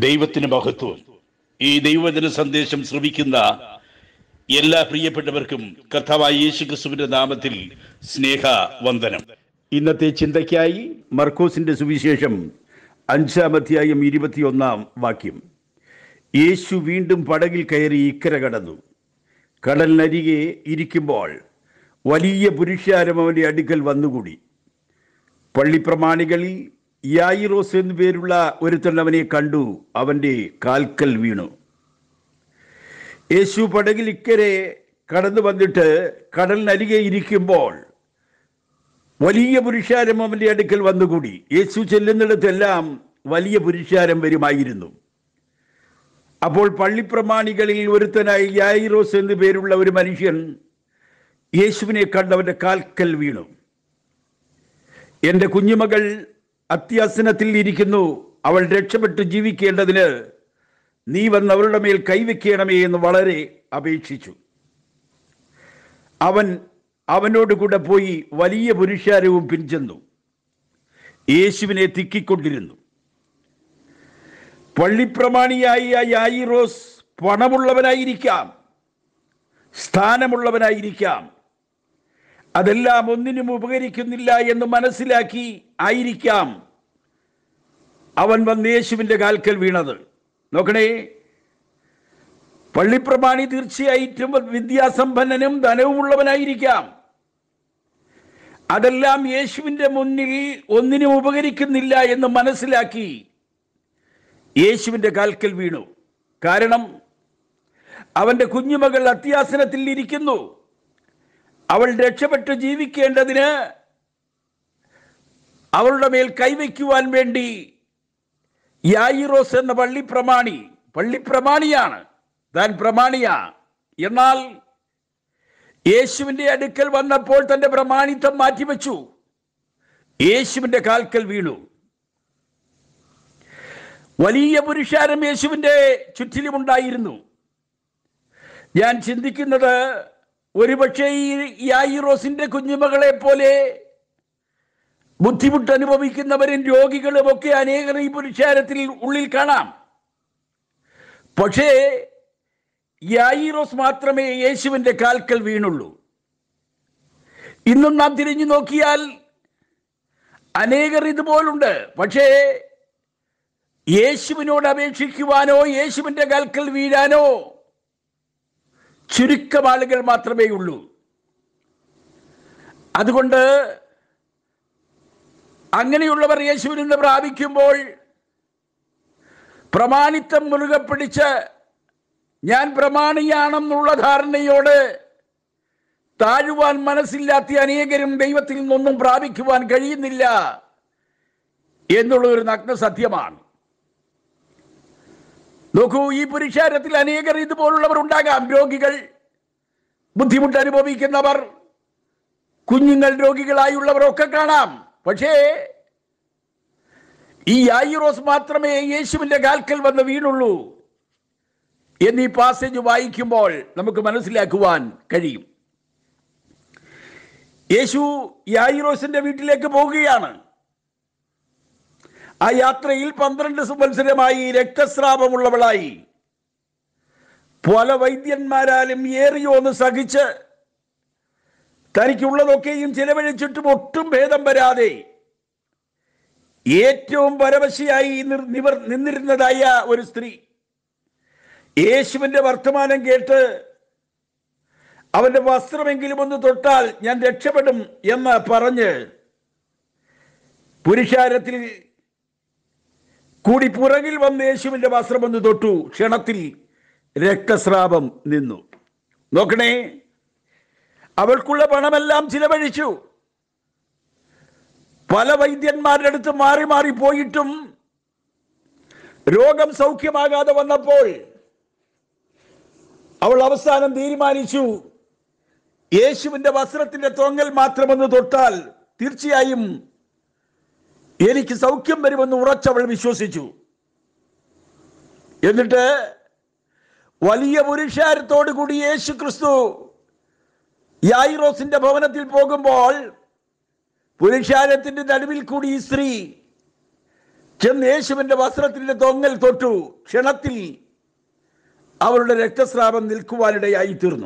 ദൈവത്തിന് മഹത്വം ഈ ദൈവജന സന്ദേശം ശ്രവിക്കുന്ന എല്ലാ പ്രിയപ്പെട്ടവർക്കും കർത്താവായ യേശു ക്രിസ്തുവിന്റെ നാമത്തിൽ സ്നേഹ വന്ദനം ഇന്നത്തെ ചിന്തയ്ക്കായി മർക്കോസിന്റെ സുവിശേഷം അഞ്ചാം അധ്യായം ഇരുപത്തിയൊന്നാം വാക്യം യേശു വീണ്ടും പടകിൽ കയറി ഇക്കര കടന്നു കടലിനരികെ ഇരിക്കുമ്പോൾ വലിയ പുരുഷാരം അവന്റെ അടുക്കൽ വന്നുകൂടി പള്ളിപ്രമാണികളിൽ യായിറോസ് എന്നു പേരുള്ള ഒരുത്തൻ അവനെ കണ്ടു അവന്റെ കാൽക്കൽ വീണു യേശു പടകിൽ ഇക്കരെ കടന്നു വന്നിട്ട് കടലിനരികെ ഇരിക്കുമ്പോൾ വലിയ പുരുഷാരം അവന്റെ അടുക്കൽ വന്നുകൂടി യേശു ചെല്ലുന്നിടത്തെല്ലാം വലിയ പുരുഷാരം വരുമായിരുന്നു അപ്പോൾ പള്ളിപ്രമാണികളിൽ ഒരുത്തനായി യായിറോസ് എന്നു പേരുള്ള ഒരു മനുഷ്യൻ യേശുവിനെ കണ്ടവന്റെ കാൽക്കൽ വീണു എൻ്റെ കുഞ്ഞുമകൾ അത്യാസനത്തിൽ ഇരിക്കുന്നു അവൾ രക്ഷപ്പെട്ട് ജീവിക്കേണ്ടതിന് നീ വന്ന് അവളുടെ മേൽ കൈവയ്ക്കണമേ എന്ന് വളരെ അപേക്ഷിച്ചു അവൻ അവനോട് കൂടെ പോയി വലിയ പുരുഷാരവും പിൻചെന്നു യേശുവിനെ തിക്കിക്കൊണ്ടിരുന്നു പള്ളിപ്രമാണിയായ യായിറോസ് പണമുള്ളവനായിരിക്കാം സ്ഥാനമുള്ളവനായിരിക്കാം അതെല്ലാം ഒന്നിനും ഉപകരിക്കുന്നില്ല എന്ന് മനസ്സിലാക്കി ആയിരിക്കാം അവൻ വന്ന് യേശുവിൻ്റെ കാൽക്കൽ വീണത് നോക്കണേ പള്ളിപ്രമാണി തീർച്ചയായിട്ടും വിദ്യാസമ്പന്നനും ധനവുമുള്ളവനായിരിക്കാം അതെല്ലാം യേശുവിൻ്റെ മുന്നിൽ ഒന്നിനും ഉപകരിക്കുന്നില്ല എന്ന് മനസ്സിലാക്കി യേശുവിൻ്റെ കാൽക്കൽ വീണു കാരണം അവൻ്റെ കുഞ്ഞുമകൾ അത്യാസനത്തിൽ ഇരിക്കുന്നു അവൾ രക്ഷപ്പെട്ട് ജീവിക്കേണ്ടതിന് അവളുടെ മേൽ കൈവയ്ക്കുവാൻ വേണ്ടി യായിറോസ് എന്ന പള്ളി പ്രമാണി പള്ളി പ്രമാണിയാണ് താൻ പ്രമാണിയാ എന്നാൽ യേശുവിൻ്റെ അടുക്കൽ വന്നപ്പോൾ തൻ്റെ പ്രമാണിത്വം മാറ്റിവെച്ചു യേശുവിൻ്റെ കാൽക്കൽ വീണു വലിയ പുരുഷാരം യേശുവിൻ്റെ ചുറ്റിലുമുണ്ടായിരുന്നു ഞാൻ ചിന്തിക്കുന്നത് ഒരുപക്ഷെ ഈ യായിറോസിന്റെ കുഞ്ഞുമകളെ പോലെ ബുദ്ധിമുട്ട് അനുഭവിക്കുന്നവരും രോഗികളും ഒക്കെ അനേകർ ഈ പുരുഷാരത്തിൽ ഉള്ളിൽ കാണാം പക്ഷേ യായിറോസ് മാത്രമേ യേശുവിന്റെ കാൽക്കൽ വീണുള്ളൂ ഇന്നും നാം തിരിഞ്ഞു നോക്കിയാൽ അനേകർ ഇതുപോലുണ്ട് പക്ഷേ യേശുവിനോട് അപേക്ഷിക്കുവാനോ യേശുവിന്റെ കാൽക്കൽ വീഴാനോ ചുരുക്കം ആളുകൾ മാത്രമേ ഉള്ളൂ അതുകൊണ്ട് അങ്ങനെയുള്ളവർ യേശുവിൽ നിന്ന് പ്രാപിക്കുമ്പോൾ പ്രമാണിത്വം മുറുകെ പിടിച്ച് ഞാൻ പ്രമാണിയാണെന്നുള്ള ധാരണയോട് താഴുവാൻ മനസ്സില്ലാത്ത അനേകരും ദൈവത്തിൽ നിന്നൊന്നും പ്രാപിക്കുവാൻ കഴിയുന്നില്ല എന്നുള്ള ഒരു നഗ്ന സത്യമാണ് നോക്കൂ ഈ പുരുഷാരത്തിൽ അനേകർ ഇതുപോലുള്ളവർ ഉണ്ടാകാം രോഗികൾ ബുദ്ധിമുട്ട് അനുഭവിക്കുന്നവർ കുഞ്ഞുങ്ങൾ രോഗികളായുള്ളവർ ഒക്കെ കാണാം പക്ഷേ ഈ യായിറോസ് മാത്രമേ യേശുവിന്റെ കാൽക്കൽ വന്ന് വീണുള്ളൂ എന്നീ പാസേജ് വായിക്കുമ്പോൾ നമുക്ക് മനസ്സിലാക്കുവാൻ കഴിയും യേശു യായിറോസിന്റെ വീട്ടിലേക്ക് പോവുകയാണ് ആ യാത്രയിൽ പന്ത്രണ്ട് സംവത്സരമായി രക്തസ്രാവമുള്ളവളായി പല വൈദ്യന്മാരാലും ഏറിയോന്ന് സഹിച്ച് തനിക്കുള്ളതൊക്കെയും ചിലവഴിച്ചിട്ടും ഒട്ടും ഭേദം വരാതെ ഏറ്റവും പരവശയായി നിർ- നിവർ നിന്നിരുന്നതായ ഒരു സ്ത്രീ യേശുവിന്റെ വർത്തമാനം കേട്ട് അവന്റെ വസ്ത്രമെങ്കിലും ഒന്ന് തൊട്ടാൽ ഞാൻ രക്ഷപ്പെടും എന്ന് പറഞ്ഞ് പുരുഷാരത്തിൽ കൂടി പുറകിൽ വന്ന് യേശുവിന്റെ വസ്ത്രം ഒന്ന് തൊട്ടു ക്ഷണത്തിൽ രക്തസ്രാവം നിന്നു നോക്കണേ അവൾക്കുള്ള പണമെല്ലാം ചിലവഴിച്ചു പല വൈദ്യന്മാരുടെ അടുത്ത് മാറി മാറി പോയിട്ടും രോഗം സൗഖ്യമാകാതെ വന്നപ്പോൾ അവൾ അവസാനം തീരുമാനിച്ചു യേശുവിന്റെ വസ്ത്രത്തിന്റെ തൊങ്ങൽ മാത്രമൊന്ന് തൊട്ടാൽ തീർച്ചയായും എനിക്ക് സൗഖ്യം വരുമെന്ന് ഉറച്ചവൾ വിശ്വസിച്ചു എന്നിട്ട് വലിയ പുരുഷാരത്തോടു കൂടി യേശു ക്രിസ്തു യായിറോസിന്റെ ഭവനത്തിൽ പോകുമ്പോൾ പുരുഷാരത്തിന്റെ നടുവിൽ കൂടി ഈ സ്ത്രീ ചെന്ന് യേശുവിന്റെ വസ്ത്രത്തിന്റെ തൊങ്ങൽ തൊട്ടു ക്ഷണത്തിൽ അവളുടെ രക്തസ്രാവം നിൽക്കുവാനിടയായി തീർന്നു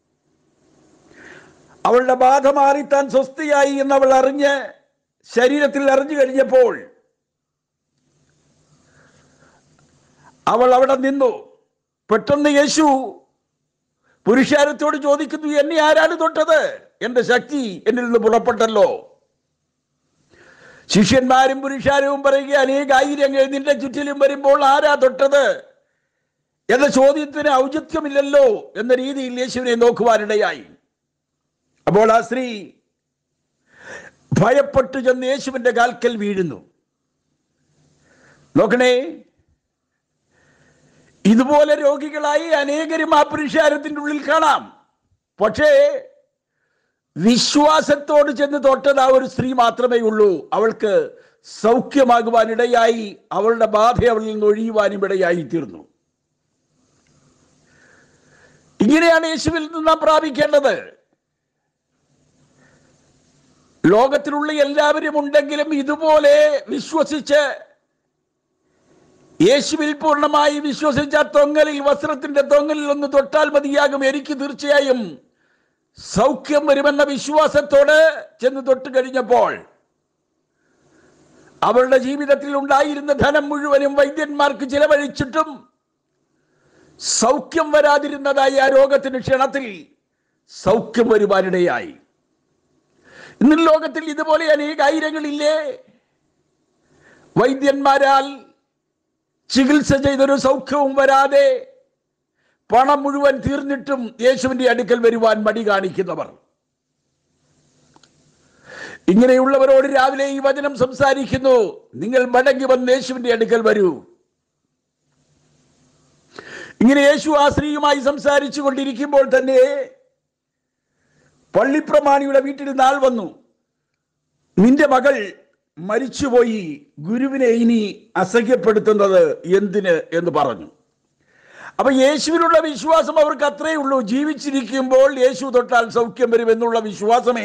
അവളുടെ ബാധ മാറി താൻ സ്വസ്ഥയായി എന്ന് അവൾ അറിഞ്ഞ് ശരീരത്തിൽ അറിഞ്ഞു കഴിഞ്ഞപ്പോൾ അവൾ അവിടെ നിന്നു പെട്ടെന്ന് യേശു പുരുഷാരത്തോട് ചോദിക്കുന്നു എന്നെ ആരാണ് തൊട്ടത് എന്റെ ശക്തി എന്നിൽ നിന്ന് പുറപ്പെട്ടല്ലോ ശിഷ്യന്മാരും പുരുഷാരവും പറയുക അനേകായിരങ്ങൾ നിന്റെ ചുറ്റിലും വരുമ്പോൾ ആരാ തൊട്ടത് എന്ന ചോദ്യത്തിന് ഔചിത്യമില്ലല്ലോ എന്ന രീതിയിൽ യേശുവിനെ നോക്കുവാനിടയായി അപ്പോൾ ആ സ്ത്രീ ഭയപ്പെട്ടു ചെന്ന് യേശുവിന്റെ കാൽക്കൽ വീഴുന്നു നോക്കണേ ഇതുപോലെ രോഗികളായി അനേകരും ആ പുരുഷാരത്തിന്റെ ഉള്ളിൽ കാണാം പക്ഷേ വിശ്വാസത്തോട് ചെന്ന് തൊട്ടത് ആ ഒരു സ്ത്രീ മാത്രമേ ഉള്ളൂ അവൾക്ക് സൗഖ്യമാകുവാനിടയായി അവളുടെ ബാധ അവളിൽ നിന്ന് ഒഴിയുവാനും ഇടയായി തീർന്നു ഇങ്ങനെയാണ് യേശുവിൽ നിന്ന് നാം പ്രാപിക്കേണ്ടത് ലോകത്തിലുള്ള എല്ലാവരും ഉണ്ടെങ്കിലും ഇതുപോലെ വിശ്വസിച്ച് യേശുവിൽ പൂർണ്ണമായി വിശ്വസിച്ച തൊങ്ങലിൽ വസ്ത്രത്തിന്റെ തൊങ്ങലിൽ ഒന്ന് തൊട്ടാൽ മതിയാകും എനിക്ക് തീർച്ചയായും സൗഖ്യം വരുമെന്ന വിശ്വാസത്തോട് ചെന്ന് തൊട്ട് കഴിഞ്ഞപ്പോൾ അവളുടെ ജീവിതത്തിൽ ഉണ്ടായിരുന്ന ധനം മുഴുവനും വൈദ്യന്മാർക്ക് ചിലവഴിച്ചിട്ടും സൗഖ്യം വരാതിരുന്നതായി ആ രോഗത്തിന് ക്ഷണത്തിൽ സൗഖ്യം വരുവാനിടയായി ഇന്ന് ലോകത്തിൽ ഇതുപോലെ അനേകായിരങ്ങളില്ലേ വൈദ്യന്മാരാൽ ചികിത്സ ചെയ്തൊരു സൗഖ്യവും വരാതെ പണം മുഴുവൻ തീർന്നിട്ടും യേശുവിന്റെ അടുക്കൽ വരുവാൻ മടി കാണിക്കുന്നവർ ഇങ്ങനെയുള്ളവരോട് രാവിലെ ഈ വചനം സംസാരിക്കുന്നു നിങ്ങൾ മടങ്ങി വന്ന് യേശുവിന്റെ അടുക്കൽ വരൂ ഇങ്ങനെ യേശു ആ സ്ത്രീയുമായി സംസാരിച്ചു കൊണ്ടിരിക്കുമ്പോൾ തന്നെ പള്ളിപ്രമാണിയുടെ വീട്ടിൽ നാൾ വന്നു നിന്റെ മകൾ മരിച്ചുപോയി ഗുരുവിനെ ഇനി അസഹ്യപ്പെടുത്തുന്നത് എന്തിന് എന്ന് പറഞ്ഞു അപ്പൊ യേശുവിനുള്ള വിശ്വാസം അവർക്ക് അത്രേ ഉള്ളൂ ജീവിച്ചിരിക്കുമ്പോൾ യേശു തൊട്ടാൽ സൗഖ്യം വരും എന്നുള്ള വിശ്വാസമേ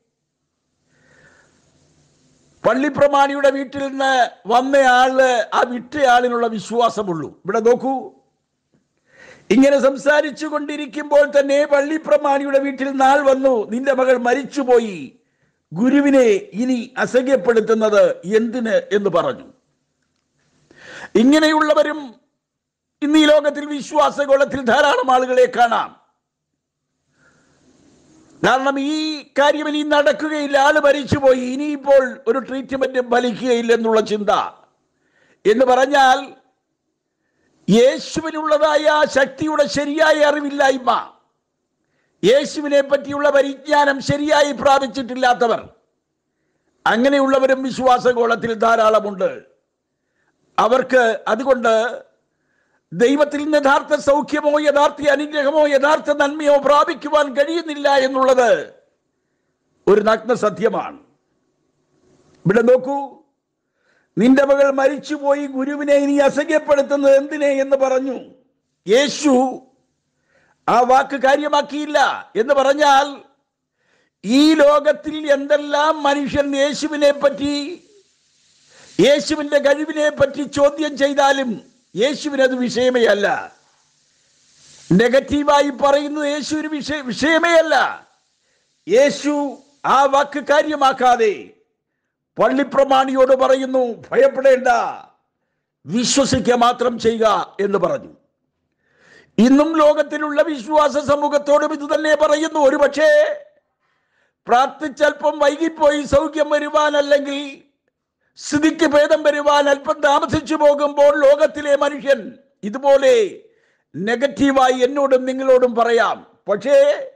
പള്ളിപ്രമാണിയുടെ വീട്ടിൽ നിന്ന് വന്നയാള് ആ വിട്ടയാളിനുള്ള വിശ്വാസമുള്ളൂ ഇവിടെ നോക്കൂ ഇങ്ങനെ സംസാരിച്ചു കൊണ്ടിരിക്കുമ്പോൾ തന്നെ പള്ളിപ്രമാണിയുടെ വീട്ടിൽ നാൾ വന്നു നിന്റെ മകൾ മരിച്ചുപോയി ഗുരുവിനെ ഇനി അസഹ്യപ്പെടുത്തുന്നത് എന്തിന് എന്ന് പറഞ്ഞു ഇങ്ങനെയുള്ളവരും ഇന്ന് ഈ ലോകത്തിൽ വിശ്വാസഗോളത്തിൽ ധാരാളം ആളുകളെ കാണാം കാരണം ഈ കാര്യം ഇനി നടക്കുകയില്ല ആള് മരിച്ചുപോയി ഇനിയിപ്പോൾ ഒരു ട്രീറ്റ്മെന്റ് ഫലിക്കുകയില്ല എന്നുള്ള ചിന്ത എന്ന് പറഞ്ഞാൽ യേശുവിനുള്ളതായ ആ ശക്തിയുടെ ശരിയായ അറിവില്ലായ്മ യേശുവിനെ പറ്റിയുള്ള പരിജ്ഞാനം ശരിയായി പ്രാപിച്ചിട്ടില്ലാത്തവർ അങ്ങനെയുള്ളവരും വിശ്വാസഗോളത്തിൽ ധാരാളമുണ്ട് അവർക്ക് അതുകൊണ്ട് ദൈവത്തിൽ നിന്ന് യഥാർത്ഥ സൗഖ്യമോ യഥാർത്ഥ അനുഗ്രഹമോ യഥാർത്ഥ നന്മയോ പ്രാപിക്കുവാൻ കഴിയുന്നില്ല എന്നുള്ളത് ഒരു നഗ്ന സത്യമാണ് ഇവിടെ നോക്കൂ നിന്റെ മകൾ മരിച്ചുപോയി ഗുരുവിനെ ഇനി അസഹ്യപ്പെടുത്തുന്നത് എന്തിനെ എന്ന് പറഞ്ഞു യേശു ആ വാക്ക് കാര്യമാക്കിയില്ല എന്ന് പറഞ്ഞാൽ ഈ ലോകത്തിൽ എന്തെല്ലാം മനുഷ്യൻ യേശുവിനെ പറ്റി യേശുവിന്റെ കഴിവിനെ പറ്റി ചോദ്യം ചെയ്താലും യേശുവിന് അത് വിഷയമേ അല്ല നെഗറ്റീവായി പറയുന്നത് യേശു ഒരു വിഷയ വിഷയമേ അല്ല യേശു ആ വാക്ക് കാര്യമാക്കാതെ പള്ളിപ്രമാണിയോട് പറയുന്നു ഭയപ്പെടേണ്ട വിശ്വസിക്കുക മാത്രം ചെയ്യുക എന്ന് പറഞ്ഞു ഇന്നും ലോകത്തിലുള്ള വിശ്വാസ സമൂഹത്തോടും ഇത് തന്നെ പറയുന്നു ഒരു പക്ഷേ പ്രാർത്ഥിച്ചൽപ്പം വൈകിപ്പോയി സൗഖ്യം വരുവാൻ അല്ലെങ്കിൽ സ്ഥിതിക്ക് ഭേദം വരുവാൻ അല്പം താമസിച്ചു പോകുമ്പോൾ ലോകത്തിലെ മനുഷ്യൻ ഇതുപോലെ നെഗറ്റീവായി എന്നോടും നിങ്ങളോടും പറയാം പക്ഷേ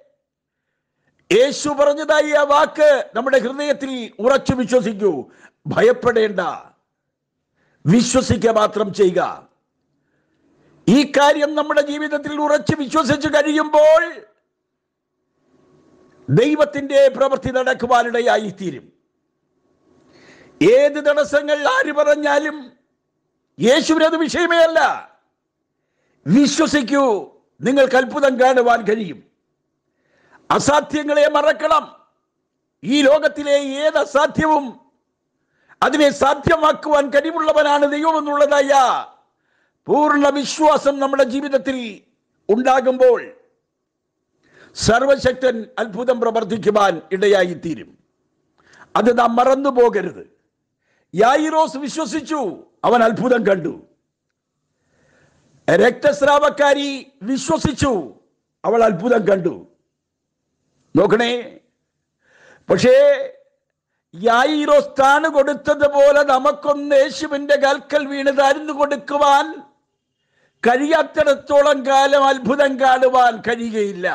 യേശു പറഞ്ഞതായി ആ വാക്ക് നമ്മുടെ ഹൃദയത്തിൽ ഉറച്ചു വിശ്വസിക്കൂ ഭയപ്പെടേണ്ട വിശ്വസിക്കുക മാത്രം ചെയ്യുക ഈ കാര്യം നമ്മുടെ ജീവിതത്തിൽ ഉറച്ചു വിശ്വസിച്ച് കഴിയുമ്പോൾ ദൈവത്തിന്റെ പ്രവൃത്തി നടക്കുവാനിടയായി തീരും ഏത് തടസ്സങ്ങൾ ആര് പറഞ്ഞാലും യേശുവിനത് വിഷയമേ അല്ല വിശ്വസിക്കൂ നിങ്ങൾക്ക് അത്ഭുതം കാണുവാൻ കഴിയും അസാധ്യങ്ങളെ മറക്കണം ഈ ലോകത്തിലെ ഏത് അസാധ്യവും അതിനെ സാധ്യമാക്കുവാൻ കഴിവുള്ളവനാണ് ദൈവം എന്നുള്ളതായ പൂർണ്ണ വിശ്വാസം നമ്മുടെ ജീവിതത്തിൽ ഉണ്ടാകുമ്പോൾ സർവശക്തൻ അത്ഭുതം പ്രവർത്തിക്കുവാൻ ഇടയായിത്തീരും അത് നാം മറന്നു പോകരുത് യായിറോസ് വിശ്വസിച്ചു അവൻ അത്ഭുതം കണ്ടു രക്തസ്രാവക്കാരി വിശ്വസിച്ചു അവൾ അത്ഭുതം കണ്ടു നോക്കണേ പക്ഷേ യായിറോസ് താണ് കൊടുത്തതുപോലെ നമുക്കൊന്ന് യേശുവിന്റെ കൽക്കൽ വീണ് താഴ്ന്നു കൊടുക്കുവാൻ കഴിയാത്തിടത്തോളം കാലം അത്ഭുതം കാണുവാൻ കഴിയുകയില്ല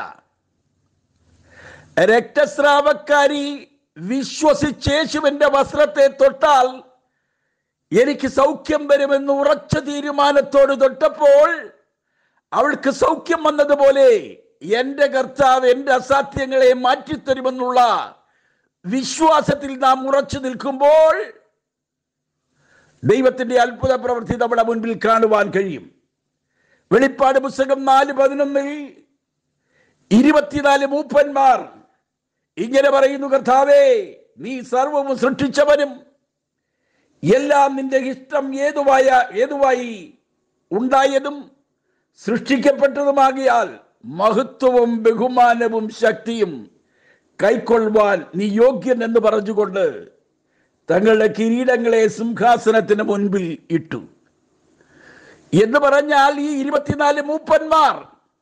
രക്തസ്രാവക്കാരി വിശ്വസിച്ചേശുവിന്റെ വസ്ത്രത്തെ തൊട്ടാൽ എനിക്ക് സൗഖ്യം വരുമെന്ന് ഉറച്ച തീരുമാനത്തോട് തൊട്ടപ്പോൾ അവൾക്ക് സൗഖ്യം വന്നതുപോലെ എന്റെ കർത്താവ് എന്റെ അസാധ്യങ്ങളെ മാറ്റിത്തരുമെന്നുള്ള വിശ്വാസത്തിൽ നാം ഉറച്ചു നിൽക്കുമ്പോൾ ദൈവത്തിന്റെ അത്ഭുത പ്രവൃത്തി നമ്മുടെ മുൻപിൽ കാണുവാൻ കഴിയും വെളിപ്പാട് പുസ്തകം നാല് പതിനൊന്നിൽ ഇരുപത്തിനാല് മൂപ്പന്മാർ ഇങ്ങനെ പറയുന്നു കർത്താവേ നീ സർവവും സൃഷ്ടിച്ചവനും എല്ലാം നിന്റെ ഇഷ്ടം ഏതുവായ ഏതുവായി ഉണ്ടായതും സൃഷ്ടിക്കപ്പെട്ടതുമാകിയാൽ മഹത്വവും ബഹുമാനവും ശക്തിയും കൈക്കൊള്ളുവാൻ നീ യോഗ്യൻ എന്ന് പറഞ്ഞുകൊണ്ട് തങ്ങളുടെ കിരീടങ്ങളെ സിംഹാസനത്തിന് മുൻപിൽ ഇട്ടു എന്ന് പറഞ്ഞാൽ ഈ ഇരുപത്തിനാല് മൂപ്പന്മാർ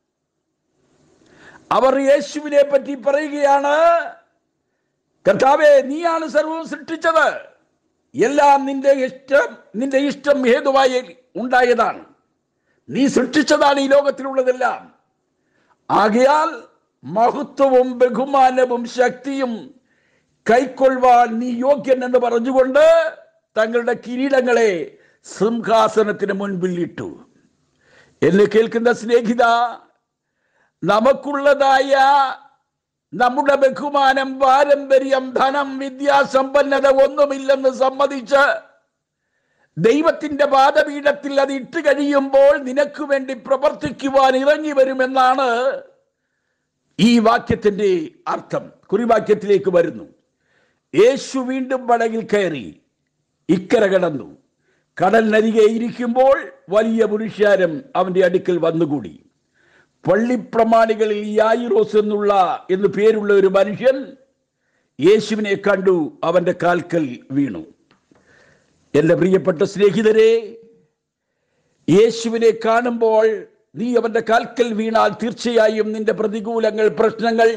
അവർ യേശുവിനെ പറ്റി പറയുകയാണ് കർത്താവെ നീയാണ് സർവവും സൃഷ്ടിച്ചത് എല്ലാം നിന്റെ ഇഷ്ടം നിന്റെ ഇഷ്ടം ഹേതുവായി ഉണ്ടായതാണ് നീ സൃഷ്ടിച്ചതാണ് ഈ ലോകത്തിലുള്ളതെല്ലാം ആകയാൽ മഹത്വവും ബഹുമാനവും ശക്തിയും കൈക്കൊള്ളുവാൻ നീ യോഗ്യൻ എന്ന് പറഞ്ഞുകൊണ്ട് തങ്ങളുടെ കിരീടങ്ങളെ സിംഹാസനത്തിന് മുൻപിൽ ഇട്ടു എന്നെ കേൾക്കുന്ന സ്നേഹിത നമുക്കുള്ളതായ നമ്മുടെ ബഹുമാനം പാരമ്പര്യം ധനം വിദ്യാസമ്പന്നത ഒന്നുമില്ലെന്ന് സമ്മതിച്ച് ദൈവത്തിന്റെ പാദപീഠത്തിൽ അത് ഇട്ട് കഴിയുമ്പോൾ നിനക്ക് വേണ്ടി പ്രവർത്തിക്കുവാൻ ഇറങ്ങി വരുമെന്നാണ് ഈ വാക്യത്തിന്റെ അർത്ഥം കുറിവാക്യത്തിലേക്ക് വരുന്നു യേശു വീണ്ടും പടകിൽ കയറി ഇക്കര കടന്നു കടലിനരികെ ഇരിക്കുമ്പോൾ വലിയ പുരുഷാരം അവന്റെ അടുക്കൽ വന്നുകൂടി പള്ളിപ്രമാണികളിൽ യായിറോസ് എന്നുള്ള എന്ന് പേരുള്ള ഒരു മനുഷ്യൻ യേശുവിനെ കണ്ടു അവന്റെ കാൽക്കൽ വീണു എൻ്റെ പ്രിയപ്പെട്ട സ്നേഹിതരെ യേശുവിനെ കാണുമ്പോൾ നീ അവന്റെ കാൽക്കൽ വീണാൽ തീർച്ചയായും നിന്റെ പ്രതികൂലങ്ങൾ പ്രശ്നങ്ങൾ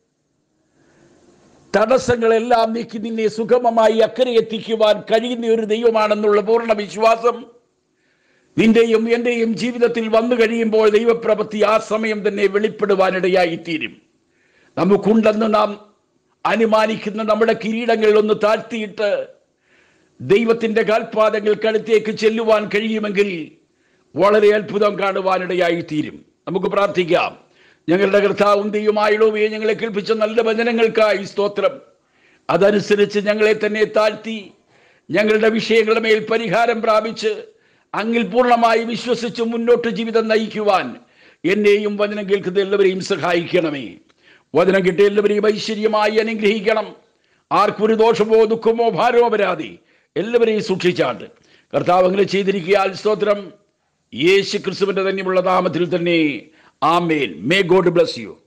തടസ്സങ്ങളെല്ലാം നീക്കി നിന്നെ സുഗമമായി അക്കരെ എത്തിക്കുവാൻ കഴിയുന്ന ഒരു ദൈവമാണെന്നുള്ള പൂർണ്ണ വിശ്വാസം നിന്റെയും എന്റെയും ജീവിതത്തിൽ വന്നു കഴിയുമ്പോൾ ദൈവപ്രവൃത്തി ആ സമയം തന്നെ വെളിപ്പെടുവാനിടയായിത്തീരും നമുക്കുണ്ടെന്ന് നാം അനുമാനിക്കുന്ന നമ്മുടെ കിരീടങ്ങളിൽ ഒന്ന് താഴ്ത്തിയിട്ട് ദൈവത്തിന്റെ കാൽപാദങ്ങൾക്കടുത്തേക്ക് ചെല്ലുവാൻ കഴിയുമെങ്കിൽ വളരെ അത്ഭുതം കാണുവാനിടയായിത്തീരും നമുക്ക് പ്രാർത്ഥിക്കാം ഞങ്ങളുടെ കർത്താവും ദൈവമായുള്ളവയെ ഞങ്ങളെ കേൾപ്പിച്ച നല്ല വചനങ്ങൾക്കായി സ്തോത്രം അതനുസരിച്ച് ഞങ്ങളെ തന്നെ താഴ്ത്തി ഞങ്ങളുടെ വിഷയങ്ങളുടെ മേൽ പരിഹാരം പ്രാപിച്ച് അങ്ങിൽ പൂർണ്ണമായി വിശ്വസിച്ച് മുന്നോട്ട് ജീവിതം നയിക്കുവാൻ എന്നെയും വചനം കേൾക്കുന്ന എല്ലാവരെയും സഹായിക്കണമേ വചനം കിട്ടിയ എല്ലാവരെയും ഐശ്വര്യമായി അനുഗ്രഹിക്കണം ആർക്കൊരു ദോഷമോ ദുഃഖമോ ഭാരമോ വരാതെ എല്ലാവരെയും സൂക്ഷിച്ചാണ്ട് കർത്താവ് അങ്ങനെ ചെയ്തിരിക്കുക സ്തോത്രം യേശു ക്രിസ്തുവിന്റെ തന്നെയുള്ള നാമത്തിൽ തന്നെ amen may God bless U